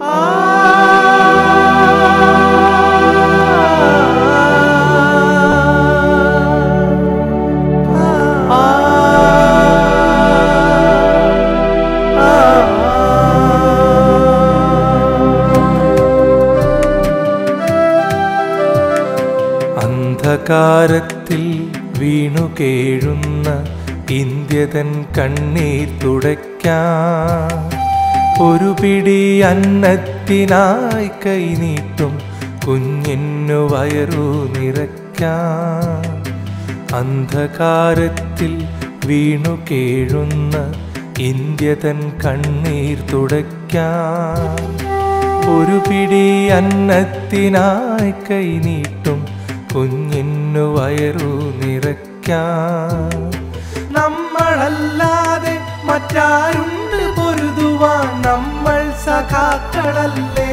അന്ധകാരത്തിൽ വീണു കേഴുന്ന ഇന്ത്യതൻ കണ്ണീർ തുടയ്ക്കാൻ ഒരു പിടി അന്നത്തിനായി കൈനീട്ടും കുഞ്ഞിനു വയറു നിറയ്ക്കാൻ അന്ധകാരത്തിൽ വീണു കേഴുന്ന ഇന്ത്യതൻ കണ്ണീർ തുടയ്ക്കാൻ ഒരു പിടി അന്നത്തിനായി കൈനീട്ടും കുഞ്ഞിനു വയറു നിറയ്ക്കാൻ നമ്മളല്ലാതെ മറ്റാരുണ്ട് പൊരുതുവാൻ നമ്മൾ സഖാക്കളല്ലേ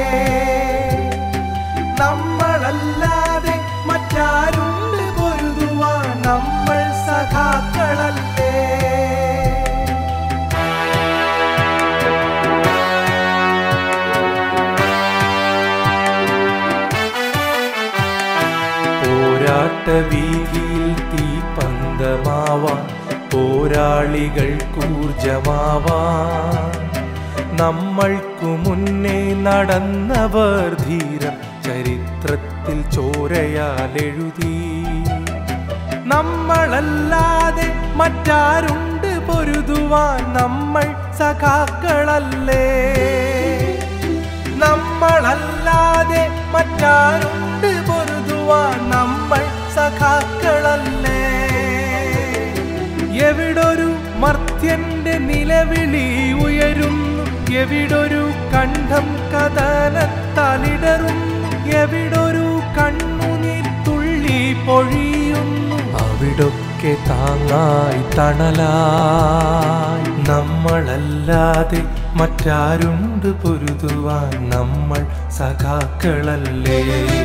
നമ്മളല്ലാതെ മറ്റാരുണ്ട് പൊരുതുവാൻ നമ്മൾ സഖാക്കളല്ലേ പോരാട്ട വീതിയിൽ തീ പന്തമാവാൻ പോരാളികൾ കൂർജമാവാൻ നമ്മൾക്കു മുന്നേ നടന്നവർ ധീരം ചരിത്രത്തിൽ ചോരയാലെഴുതി നമ്മളല്ലാതെ മറ്റാരുണ്ട് പൊരുതുവാൻ നമ്മൾ സഖാക്കളല്ലേ നമ്മളല്ലാതെ മറ്റാരുണ്ട് പൊരുതുവാൻ നമ്മൾ സഖാക്കളല്ലേ എവിടൊരു മർത്യന്റെ നിലവിളി ഉയരുന്നു എവിടൊരു കണ്ഠം കഥനത്തലിടറുന്നു എവിടൊരു കണ്ണുനീർ തുള്ളി പൊഴിയുന്നു അവിടൊക്കെ താങ്ങായി തണലായി നമ്മളല്ലാതെ മറ്റാരുണ്ട് പൊരുതുവാൻ നമ്മൾ സഖാക്കളല്ലേ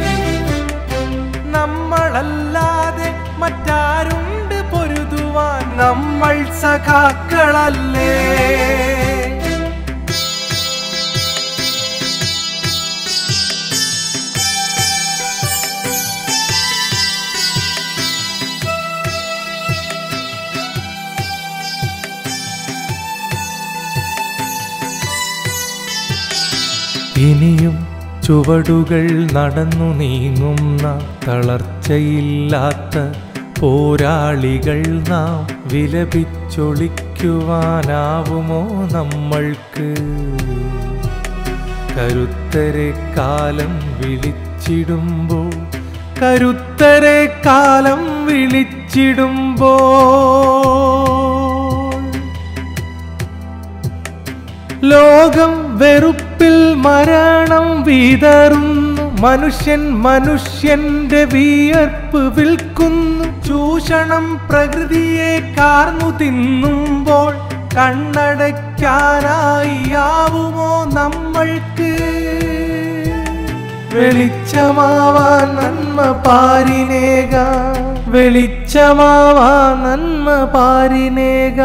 നമ്മളല്ലാതെ മറ്റാരുണ്ട് പൊരുതുവാൻ നമ്മൾ സഖാക്കളല്ലേ ഇനിയും ചുവടുകൾ നടന്നു നീങ്ങുന്ന തളർച്ചയില്ലാത്ത പോരാളികൾ നാം വിലപിച്ചൊളിക്കുവാനാവുമോ നമ്മൾക്ക് കരുത്തരെ കാലം വിളിച്ചിടുമ്പോൾ കരുത്തരെ കാലം വിളിച്ചിടുമ്പോൾ ലോകം വെറുപ്പിൽ മരണം വിതറുന്നു മനുഷ്യൻ മനുഷ്യന്റെ വിയർപ്പ് വിൽക്കുന്നു ചൂഷണം പ്രകൃതിയെ കാർന്നു തിന്നുമ്പോൾ കണ്ണടയ്ക്കാനായി ആവുമോ നമ്മൾക്ക് വെളിച്ചമാവാൻ നന്മ പാരിനേക വെളിച്ചമാവാൻ നന്മ പാരിനേക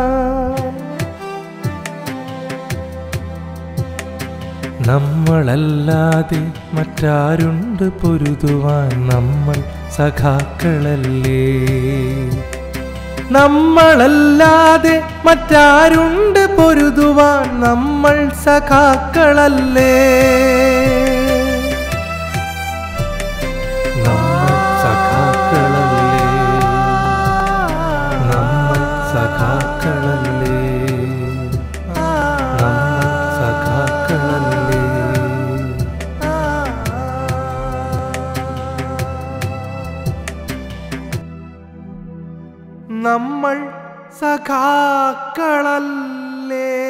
നമ്മളല്ലാതെ മറ്റാരുണ്ട് പൊരുതുവാൻ നമ്മൾ സഖാക്കളല്ലേ നമ്മളല്ലാതെ മറ്റാരുണ്ട് പൊരുതുവാൻ നമ്മൾ സഖാക്കളല്ലേ നമ്മൾ സഖാക്കളല്ലേ നമ്മൾ സഖാക്കളല്ലേ നമ്മൾ സഖാക്കളല്ലേ നമ്മൾ സഖാക്കളല്ലേ